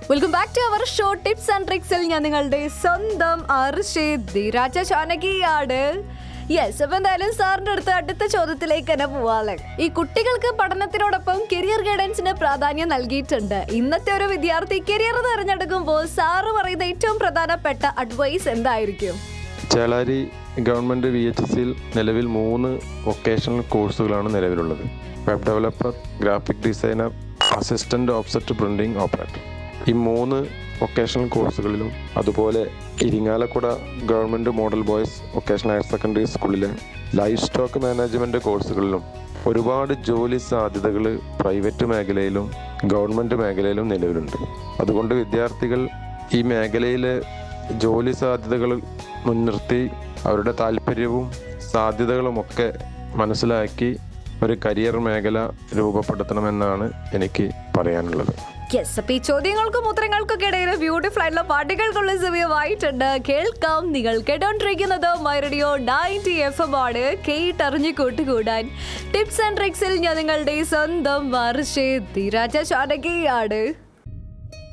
welcome back to our show tips and ട്രിക്സിൽ ഞാൻ നിങ്ങളുടെ സ്വന്തം അർഷിദ് ധീരാജ ചാനകിയാണ് യെസ് അപ്പൊ എന്തായാലും സാറിന്റെ അടുത്ത് അടുത്ത ചോദ്യത്തിലേക്ക് തന്നെ പോവാല്ലേ ഈ കുട്ടികൾക്ക് പഠനത്തിനോടൊപ്പം കരിയർ ഗൈഡൻസിന് പ്രാധാന്യം നൽകിയിട്ടുണ്ട് ഇന്നത്തെ ഒരു വിദ്യാർത്ഥി കരിയർ തിരഞ്ഞെടുക്കുമ്പോൾ സാറ് പറയുന്ന ഏറ്റവും പ്രധാനപ്പെട്ട അഡ്വൈസ് എന്തായിരിക്കും ചേളാരി ഗവൺമെൻറ് വി എച്ച് സിയിൽ നിലവിൽ മൂന്ന് വൊക്കേഷണൽ കോഴ്സുകളാണ് നിലവിലുള്ളത് web developer graphic designer assistant offset printing operator ഈ മൂന്ന് വൊക്കേഷണൽ കോഴ്സുകളിലും അതുപോലെ Irinjalakuda government model boys vocational higher secondary സ്കൂളിലെ ലൈഫ് സ്റ്റോക്ക് മാനേജ്മെൻറ്റ് കോഴ്സുകളിലും ഒരുപാട് ജോലി സാധ്യതകൾ പ്രൈവറ്റ് മേഖലയിലും ഗവൺമെൻറ് മേഖലയിലും നിലവിലുണ്ട് അതുകൊണ്ട് വിദ്യാർത്ഥികൾ ഈ മേഖലയിലെ ജോലി സാധ്യതകൾ മുൻനിർത്തി അവരുടെ താല്പര്യവും സാധ്യതകളുമൊക്കെ മനസ്സിലാക്കി ഒരു കരിയർ മേഖല രൂപപ്പെടുത്തണമെന്നാണ് എനിക്ക് പറയാനുള്ളത് യെസ് അപ്പൊ ഈ ചോദ്യങ്ങൾക്കും ഉത്തരങ്ങൾക്കൊക്കെ ഇടയിൽ ബ്യൂട്ടിഫുൾ ആയിട്ടുള്ള പാട്ടുകൾക്കുള്ള സമയമായിട്ടുണ്ട് കേൾക്കാം നിങ്ങൾ കേട്ടോണ്ടിരിക്കുന്നത് my radio ninety F M ആണ് കേട്ടറിഞ്ഞ് കൂട്ടുകൂടാൻ ടിപ്സ് ആൻഡ് ട്രിക്സിൽ ഞാൻ നിങ്ങളുടെ സ്വന്തം വർഷേ ധീരാജ ചാനകിയാണ്